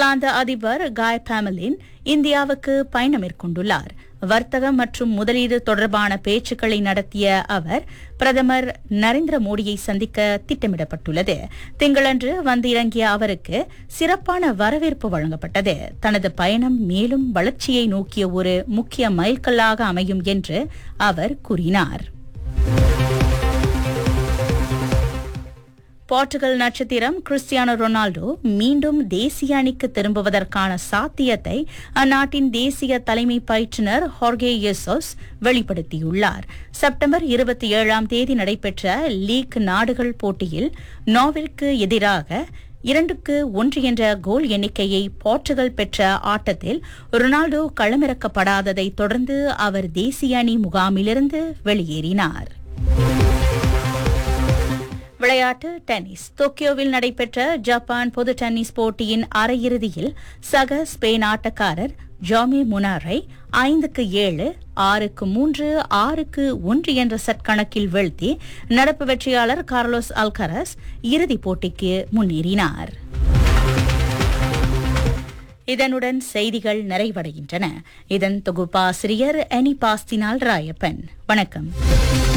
பிராந்த அதிபர் காய் பாமலின் இந்தியாவுக்கு பயணம் மேற்கொண்டுள்ளார் வர்த்தகம் மற்றும் முதலீடு தொடர்பான பேச்சுக்களை நடத்திய அவர் பிரதமர் நரேந்திர மோடியை சந்திக்க திட்டமிடப்பட்டுள்ளது திங்களன்று வந்திறங்கிய அவருக்கு சிறப்பான வரவேற்பு வழங்கப்பட்டது தனது பயணம் மேலும் வளர்ச்சியை நோக்கிய ஒரு முக்கிய மைல்கல்லாக அமையும் என்று அவர் கூறினார் போர்ச்சுகல் நட்சத்திரம் கிறிஸ்டியானோ ரொனால்டோ மீண்டும் தேசிய அணிக்கு திரும்புவதற்கான சாத்தியத்தை அந்நாட்டின் தேசிய தலைமை பயிற்றுநர் ஹார்கே யெசோஸ் வெளிப்படுத்தியுள்ளார் செப்டம்பர் இருபத்தி ஏழாம் தேதி நடைபெற்ற லீக் நாடுகள் போட்டியில் நோவிற்கு எதிராக இரண்டுக்கு ஒன்று என்ற கோல் எண்ணிக்கையை போர்ச்சுகல் பெற்ற ஆட்டத்தில் ரொனால்டோ களமிறக்கப்படாததை தொடர்ந்து அவர் தேசிய அணி முகாமிலிருந்து வெளியேறினார் விளையாட்டு டென்னிஸ் டோக்கியோவில் நடைபெற்ற ஜப்பான் பொது டென்னிஸ் போட்டியின் அரையிறுதியில் சக ஸ்பெயின் ஆட்டக்காரர் ஜாமி முனாரை ஐந்துக்கு ஏழு ஆறுக்கு மூன்று ஆறுக்கு ஒன்று என்ற செட் கணக்கில் வீழ்த்தி நடப்பு வெற்றியாளர் கார்லோஸ் அல்கரஸ் இறுதிப் போட்டிக்கு முன்னேறினார் இதனுடன் செய்திகள் நிறைவடைகின்றன இதன் தொகுப்பாசிரியர் எனி பாஸ்தினால் ராயப்பன் வணக்கம்